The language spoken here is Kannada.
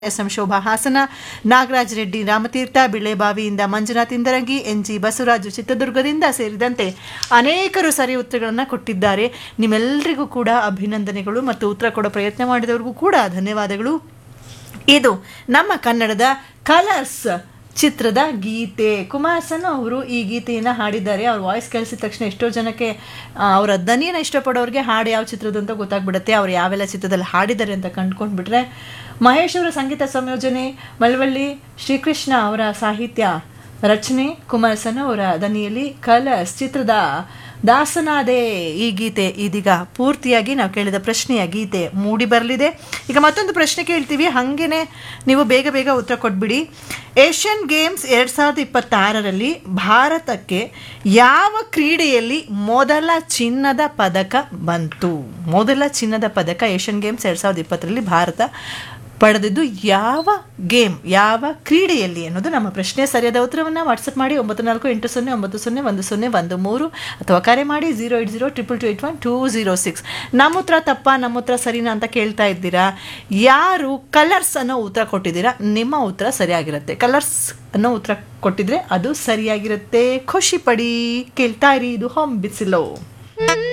ಎಸ್ ಎಂ ಶೋಭಾ ಹಾಸನ ನಾಗರಾಜ್ ರೆಡ್ಡಿ ರಾಮತೀರ್ಥ ಬಿಳೆಬಾವಿಯಿಂದ ಮಂಜುನಾಥ್ ಇಂದರಂಗಿ ಎನ್ ಜಿ ಬಸವರಾಜು ಚಿತ್ರದುರ್ಗದಿಂದ ಸೇರಿದಂತೆ ಅನೇಕರು ಸರಿ ಉತ್ತರಗಳನ್ನು ಕೊಟ್ಟಿದ್ದಾರೆ ನಿಮ್ಮೆಲ್ಲರಿಗೂ ಕೂಡ ಅಭಿನಂದನೆಗಳು ಮತ್ತು ಉತ್ತರ ಕೊಡೋ ಪ್ರಯತ್ನ ಮಾಡಿದವ್ರಿಗೂ ಕೂಡ ಧನ್ಯವಾದಗಳು ಇದು ನಮ್ಮ ಕನ್ನಡದ ಕಲರ್ಸ್ ಚಿತ್ರದ ಗೀತೆ ಕುಮಾರಸನ್ ಅವರು ಈ ಗೀತೆಯನ್ನು ಹಾಡಿದ್ದಾರೆ ಅವ್ರ ವಾಯ್ಸ್ ಕೇಳಿಸಿದ ತಕ್ಷಣ ಎಷ್ಟೋ ಜನಕ್ಕೆ ಆ, ಅವರ ದನಿಯನ್ನು ಇಷ್ಟಪಡೋರಿಗೆ ಹಾಡು ಯಾವ ಚಿತ್ರದ್ದು ಅಂತ ಗೊತ್ತಾಗ್ಬಿಡುತ್ತೆ ಅವ್ರು ಯಾವೆಲ್ಲ ಚಿತ್ರದಲ್ಲಿ ಹಾಡಿದ್ದಾರೆ ಅಂತ ಕಂಡುಕೊಂಡ್ಬಿಟ್ರೆ ಮಹೇಶ್ ಅವರ ಸಂಗೀತ ಸಂಯೋಜನೆ ಮಳವಳ್ಳಿ ಶ್ರೀಕೃಷ್ಣ ಅವರ ಸಾಹಿತ್ಯ ರಚನೆ ಕುಮಾರಸನ್ ಅವರ ದನಿಯಲ್ಲಿ ಕಲರ್ಸ್ ಚಿತ್ರದ ದಾಸನಾದೆ ಈ ಗೀತೆ ಇದೀಗ ಪೂರ್ತಿಯಾಗಿ ನಾವು ಕೇಳಿದ ಪ್ರಶ್ನೆಯ ಗೀತೆ ಮೂಡಿ ಬರಲಿದೆ ಈಗ ಮತ್ತೊಂದು ಪ್ರಶ್ನೆ ಕೇಳ್ತೀವಿ ಹಾಗೇನೆ ನೀವು ಬೇಗ ಬೇಗ ಉತ್ತರ ಕೊಟ್ಬಿಡಿ ಏಷ್ಯನ್ ಗೇಮ್ಸ್ ಎರಡು ಸಾವಿರದ ಇಪ್ಪತ್ತಾರರಲ್ಲಿ ಭಾರತಕ್ಕೆ ಯಾವ ಕ್ರೀಡೆಯಲ್ಲಿ ಮೊದಲ ಚಿನ್ನದ ಪದಕ ಬಂತು ಮೊದಲ ಚಿನ್ನದ ಪದಕ ಏಷ್ಯನ್ ಗೇಮ್ಸ್ ಎರಡು ಸಾವಿರದ ಇಪ್ಪತ್ತರಲ್ಲಿ ಭಾರತ ಪಡೆದಿದ್ದು ಯಾವ ಗೇಮ್ ಯಾವ ಕ್ರೀಡೆಯಲ್ಲಿ ಅನ್ನೋದು ನಮ್ಮ ಪ್ರಶ್ನೆ ಸರಿಯಾದ ಉತ್ತರವನ್ನು ವಾಟ್ಸಪ್ ಮಾಡಿ ಒಂಬತ್ತು ನಾಲ್ಕು ಎಂಟು ಸೊನ್ನೆ ಒಂಬತ್ತು ಸೊನ್ನೆ ಒಂದು ಸೊನ್ನೆ ಒಂದು ಮೂರು ಅಥವಾ ಕರೆ ಮಾಡಿ zero eight zero triple two eight one two zero six ನಮ್ಮ ಉತ್ತರ ತಪ್ಪ ನಮ್ಮ ಉತ್ತರ ಸರಿನಾ ಅಂತ ಕೇಳ್ತಾ ಇದ್ದೀರಾ ಯಾರು ಕಲರ್ಸ್ ಅನ್ನೋ ಉತ್ತರ ಕೊಟ್ಟಿದ್ದೀರಾ ನಿಮ್ಮ ಉತ್ತರ ಸರಿಯಾಗಿರುತ್ತೆ ಕಲರ್ಸ್ ಅನ್ನೋ ಉತ್ತರ ಕೊಟ್ಟಿದ್ರೆ ಅದು ಸರಿಯಾಗಿರುತ್ತೆ ಖುಷಿ ಪಡಿ ಕೇಳ್ತಾ ಇರಿ ಇದು ಹೋಮ್ ಬಿಸಿಲೋ